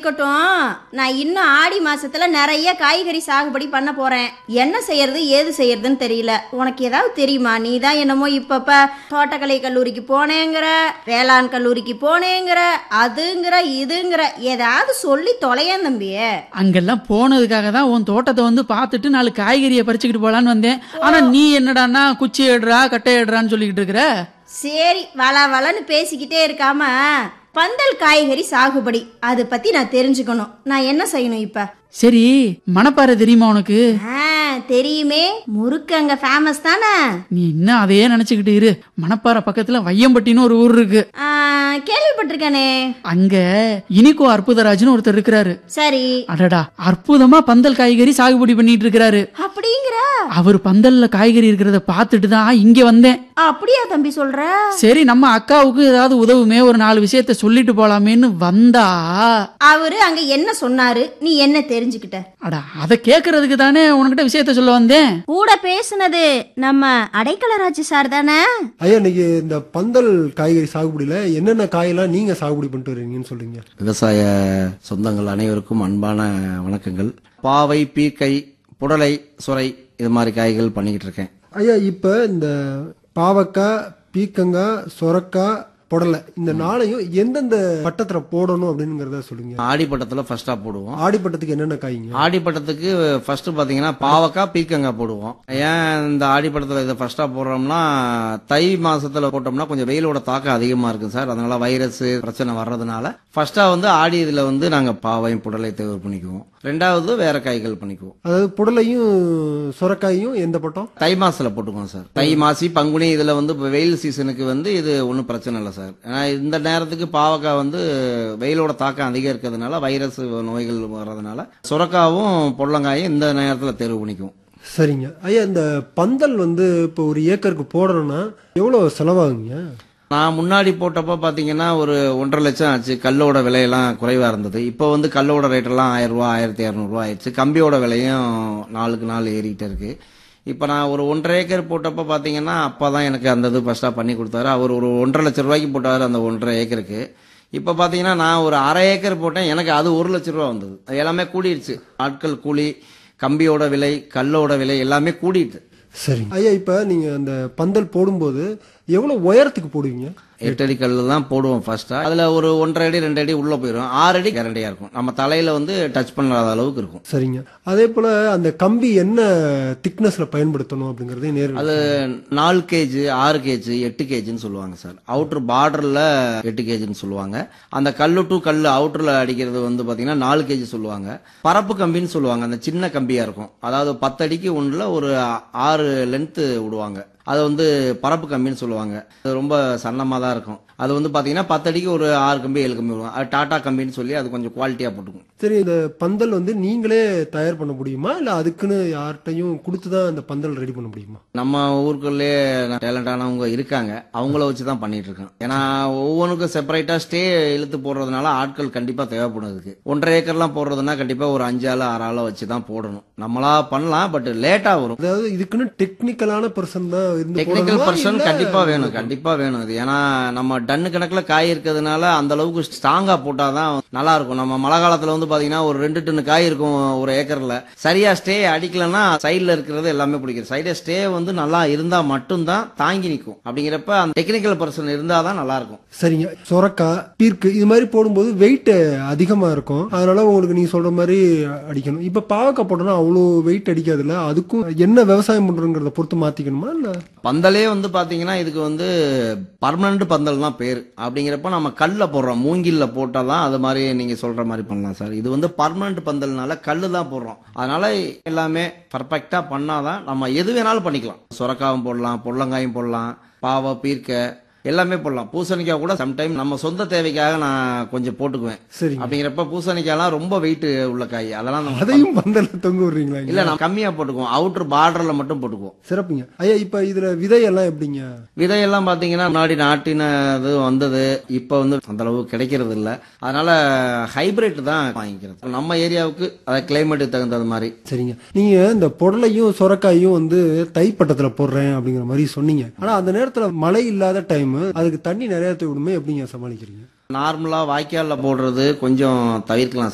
இருக்கட்டும் நான் இன்னும் ஆடி மாசத்துல நிறைய காய்கறி சாகுபடி பண்ண போறேன் என்ன செய்யறது ஏது செய்யறதுன்னு தெரியல உனக்கு ஏதாவது தெரியுமா நீ தான் என்னமோ இப்பப்ப தோட்டக்கலை கல்லூரிக்கு போனேங்கிற வேளாண் கல்லூரிக்கு போனேங்கிற அதுங்கிற இதுங்கிற ஏதாவது சொல்லி தொலையேன் தம்பியே அங்கெல்லாம் போனதுக்காக தான் உன் தோட்டத்தை வந்து பார்த்துட்டு நாலு காய்கறியை பறிச்சுக்கிட்டு போலான்னு வந்தேன் ஆனா நீ என்னடான்னா குச்சி எடுறா கட்டை எடுறான்னு சொல்லிக்கிட்டு இருக்கிற சரி வள வளன்னு பேசிக்கிட்டே இருக்காம பந்தல் காய்கறி சாகுபடி அதை பத்தி நான் தெரிஞ்சுக்கணும் நான் என்ன செய்யணும் இப்ப சரி மணப்பாறை தெரியுமா உனக்கு ஆ, தெரியுமே முறுக்கு அங்க ஃபேமஸ் தானே நீ இன்னும் அதையே நினைச்சுக்கிட்டு இரு மணப்பாறை பக்கத்துல வையம்பட்டின்னு ஒரு ஊர் இருக்கு ஆ, கேள்விப்பட்டிருக்கேனே அங்க இனிக்கோ அற்புதராஜ்னு ஒருத்தர் இருக்கிறாரு சரி அடடா அற்புதமா பந்தல் காய்கறி சாகுபடி பண்ணிட்டு இருக்கிறாரு அப்படிங்கிற அவர் பந்தல்ல காய்கறி இருக்கிறத பார்த்துட்டு தான் இங்க வந்தேன் அப்படியா தம்பி சொல்ற சரி நம்ம அக்காவுக்கு ஏதாவது உதவுமே ஒரு நாலு விஷயத்த சொல்லிட்டு போலாமேன்னு வந்தா அவரு அங்க என்ன சொன்னாரு நீ என்ன தெரிஞ்சுக்கிட்ட அடா அதை கேட்கறதுக்கு தானே உனக்கிட்ட விஷயத்த சொல்ல வந்தேன் கூட பேசுனது நம்ம அடைக்கலராஜ் சார் தானே ஐயா இன்னைக்கு இந்த பந்தல் காய்கறி சாகுபடியில என்னென்ன காயெல்லாம் நீங்க சாகுபடி பண்ணிட்டு வரீங்கன்னு சொல்றீங்க விவசாய சொந்தங்கள் அனைவருக்கும் அன்பான வணக்கங்கள் பாவை பீர்க்கை புடலை சுரை இது மாதிரி காய்கள் பண்ணிக்கிட்டு இருக்கேன் ஐயா இப்ப இந்த பாவக்காய் பீக்கங்காய் சொரக்காய் புடலை இந்த நாளையும் எந்தெந்த பட்டத்துல போடணும் அப்படிங்கறத சொல்லுங்க ஆடிப்பட்டத்துல ஃபர்ஸ்டா போடுவோம் ஆடிப்பட்டத்துக்கு என்னென்ன காய்ங்க ஆடிப்பட்டத்துக்கு ஃபர்ஸ்ட் பாத்தீங்கன்னா பாவக்காய் பீர்க்கங்காய் போடுவோம் ஏன் இந்த ஆடிப்பட்டத்துல இதை ஃபர்ஸ்டா போடுறோம்னா தை மாசத்துல போட்டோம்னா கொஞ்சம் வெயிலோட தாக்கம் அதிகமா இருக்கும் சார் அதனால வைரஸ் பிரச்சனை வர்றதுனால ஃபர்ஸ்டா வந்து ஆடி இதுல வந்து நாங்க பாவையும் புடலை தேவை பண்ணிக்குவோம் ரெண்டாவது வேற காய்கள் பண்ணிக்குவோம் அதாவது புடலையும் சொரக்காயும் எந்த பட்டம் தை மாசத்துல போட்டுக்குவோம் சார் தை மாசி பங்குனி இதுல வந்து இப்ப வெயில் சீசனுக்கு வந்து இது ஒன்றும் பிரச்சனை இல்லை சார் ஏன்னா இந்த நேரத்துக்கு பாவக்காய் வந்து வெயிலோட தாக்கம் அதிகம் இருக்கிறதுனால வைரஸ் நோய்கள் வர்றதுனால சுரக்காவும் பொடலங்காயும் இந்த நேரத்துல தேர்வு பண்ணிக்குவோம் சரிங்க ஐயா இந்த பந்தல் வந்து இப்போ ஒரு ஏக்கருக்கு போடணும்னா எவ்வளவு செலவாகுங்க நான் முன்னாடி போட்டப்ப பாத்தீங்கன்னா ஒரு ஒன்றரை லட்சம் ஆச்சு கல்லோட விலையெல்லாம் குறைவா இருந்தது இப்போ வந்து கல்லோட ரேட் எல்லாம் ஆயிரம் ரூபாய் ஆயிரத்தி இரநூறுவா ஆயிடுச்சு கம்பியோட விலையும் நாளுக்கு நாள் ஏறிக்கிட்டே இருக்கு இப்போ நான் ஒரு ஒன்றரை ஏக்கர் போட்டப்ப பாத்தீங்கன்னா அப்பா தான் எனக்கு அந்த இது ஃபர்ஸ்டா பண்ணி கொடுத்தாரு அவர் ஒரு ஒன்றரை லட்சம் ரூபாய்க்கு போட்டாரு அந்த ஒன்றரை ஏக்கருக்கு இப்போ பாத்தீங்கன்னா நான் ஒரு அரை ஏக்கர் போட்டேன் எனக்கு அது ஒரு லட்சம் ரூபா வந்தது அது எல்லாமே கூடிடுச்சு ஆட்கள் கூலி கம்பியோட விலை கல்லோட விலை எல்லாமே கூடிட்டு சரிங்க ஐயா இப்ப நீங்க அந்த பந்தல் போடும்போது எவ்வளவு உயரத்துக்கு போடுவீங்க எட்டு அடி கல்லு தான் போடுவோம் ஃபர்ஸ்டா அதுல ஒரு ஒன்றரை அடி ரெண்டு அடி உள்ள போயிடும் ஆறு அடி கேரண்டியா இருக்கும் நம்ம தலையில வந்து டச் பண்ணாத அளவுக்கு இருக்கும் சரிங்க அதே போல அந்த கம்பி என்ன திக்னஸ்ல பயன்படுத்தணும் அப்படிங்கறதையும் நேரில் அது நாலு கேஜ் ஆறு கேஜ் எட்டு கேஜின்னு சொல்லுவாங்க சார் அவுட்டர் பார்டர்ல எட்டு கேஜின்னு சொல்லுவாங்க அந்த கல்லு டு கல்லு அவுட்டர்ல அடிக்கிறது வந்து பாத்தீங்கன்னா நாலு கேஜி சொல்லுவாங்க பரப்பு கம்பின்னு சொல்லுவாங்க அந்த சின்ன கம்பியா இருக்கும் அதாவது பத்து அடிக்கு ஒண்ணுல ஒரு ஆறு லென்த் விடுவாங்க அது வந்து பரப்பு கம்பின்னு சொல்லுவாங்க அது ரொம்ப சன்னமாக தான் இருக்கும் அது வந்து பாத்தீங்கன்னா பத்து அடிக்கு ஒரு ஆறு கம்பி ஏழு கம்பி விடுவாங்க அது டாடா கம்பின்னு சொல்லி அது கொஞ்சம் குவாலிட்டியா போட்டுக்கும் சரி இந்த பந்தல் வந்து நீங்களே தயார் பண்ண முடியுமா இல்ல அதுக்குன்னு யார்கிட்டயும் கொடுத்து தான் அந்த பந்தல் ரெடி பண்ண முடியுமா நம்ம ஊருக்குள்ளே டேலண்டானவங்க இருக்காங்க அவங்கள வச்சு தான் பண்ணிட்டு இருக்கோம் ஏன்னா ஒவ்வொன்றுக்கும் செப்பரேட்டா ஸ்டே இழுத்து போடுறதுனால ஆட்கள் கண்டிப்பா தேவைப்படும் இதுக்கு ஒன்றரை ஏக்கர்லாம் போடுறதுன்னா கண்டிப்பா ஒரு அஞ்சு ஆள் ஆறு ஆளை வச்சு தான் போடணும் நம்மளா பண்ணலாம் பட் லேட்டா வரும் அதாவது இதுக்குன்னு டெக்னிக்கலான பர்சன் தான் இருந்து டெக்னிக்கல் போடணுமா? பர்சன் இல்ல- கண்டிப்பா வேணும் கண்டிப்பா வேணும் இது ஏன்னா நம்ம டன்னு கணக்குல காய் இருக்கிறதுனால அந்த அளவுக்கு ஸ்ட்ராங்கா போட்டாதான் நல்லா இருக்கும் நம்ம மழை காலத்துல வந்து பாத்தீங்கன்னா ஒரு ரெண்டு டன்னு காய் இருக்கும் ஒரு ஏக்கர்ல சரியா ஸ்டே அடிக்கலன்னா சைடுல இருக்கிறது எல்லாமே பிடிக்கும் சைடு ஸ்டே வந்து நல்லா இருந்தா மட்டும்தான் தாங்கி நிற்கும் அப்படிங்கிறப்ப அந்த டெக்னிக்கல் பர்சன் இருந்தாதான் நல்லா இருக்கும் சரிங்க சொரக்காய் பீர்க்கு இது மாதிரி போடும்போது வெயிட் அதிகமா இருக்கும் அதனால உங்களுக்கு நீங்க சொல்ற மாதிரி அடிக்கணும் இப்ப பாவக்காய் போட்டோம்னா அவ்வளோ வெயிட் அடிக்காதுல்ல அதுக்கும் என்ன விவசாயம் பண்றோங்கிறத பொறுத்து மாத்திக்கணுமா இல்ல பந்தலே வந்து பாத்தீங்கன்னா இதுக்கு வந்து பர்மனன்ட் பந்தல் தான் பேர் அப்படிங்கிறப்ப நம்ம கல்ல போடுறோம் மூங்கில்ல போட்டாதான் அது மாதிரி நீங்க சொல்ற மாதிரி பண்ணலாம் சார் இது வந்து பர்மனன்ட் பந்தல்னால கல்லு தான் போடுறோம் அதனால எல்லாமே பர்ஃபெக்டா பண்ணாதான் நம்ம எது வேணாலும் பண்ணிக்கலாம் சுரக்காவும் போடலாம் பொடலங்காயும் போடலாம் பாவை பீர்க்க எல்லாமே போடலாம் பூசணிக்காய் கூட சம்டைம் நம்ம சொந்த தேவைக்காக நான் கொஞ்சம் போட்டுக்குவேன் சரிங்க அப்படிங்கிறப்ப பூசணிக்காய்லாம் ரொம்ப வெயிட் உள்ள காய் அதெல்லாம் நம்ம அதையும் பந்தல்ல தொங்க விடுறீங்களா இல்ல நம்ம கம்மியா போட்டுக்குவோம் அவுட்டர் பார்டர்ல மட்டும் போட்டுக்குவோம் சிறப்புங்க ஐயா இப்ப இதுல விதையெல்லாம் எப்படிங்க விதையெல்லாம் பாத்தீங்கன்னா முன்னாடி நாட்டின இது வந்தது இப்ப வந்து அந்த அளவு கிடைக்கிறது இல்ல அதனால ஹைபிரிட் தான் வாங்கிக்கிறது நம்ம ஏரியாவுக்கு அதாவது கிளைமேட்டுக்கு தகுந்தது மாதிரி சரிங்க நீங்க இந்த புடலையும் சொரக்காயும் வந்து தைப்பட்டத்துல போடுறேன் அப்படிங்கிற மாதிரி சொன்னீங்க ஆனா அந்த நேரத்துல மழை இல்லாத டைம் அதுக்கு தண்ணி நிறைய விடுமே எப்படிங்க சமாளிக்கிறீங்க நார்மலா வாய்க்கால்ல போடுறது கொஞ்சம் தவிர்க்கலாம்